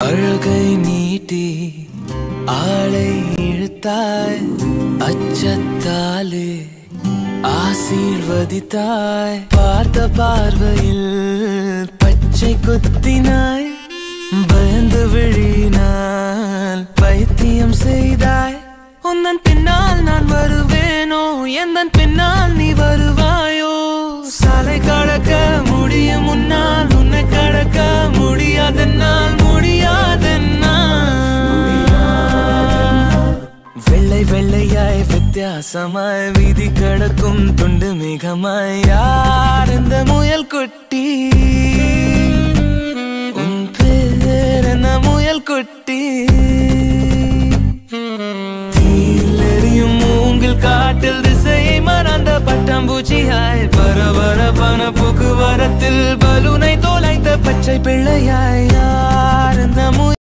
அழகை நீட்டி ஆளை இழுத்தாய் அச்சத்தாலே ஆசீர்வதித்தாய் பார்த்த பார்வையில் பச்சை குத்தினாய் பயந்து விழினால் பைத்தியம் செய்தாய் உந்தன் பின்னால் நான் வருவேனோ எந்தன் பின்னால் நீ வருவாயோ சாலை கடக்க முடியும் முன்னால் உன்னை கடக்க முடியாதென்னால் முடியாதென்னால் வெள்ளை வெள்ளையாய் வித்தியாசமாய் வீதி கடக்கும் துண்டு மிகமாய் யார் இந்த முயல் குட்டி உன் பேர் என்ன முயல் குட்டி தீயில் எரியும் மூங்கில் காட்டில் திசையை மறந்த பட்டாம்பூச்சியாய் பர பர பன போக்குவரத்தில் பலூனை தோலைத்த பச்சை பிள்ளையாய்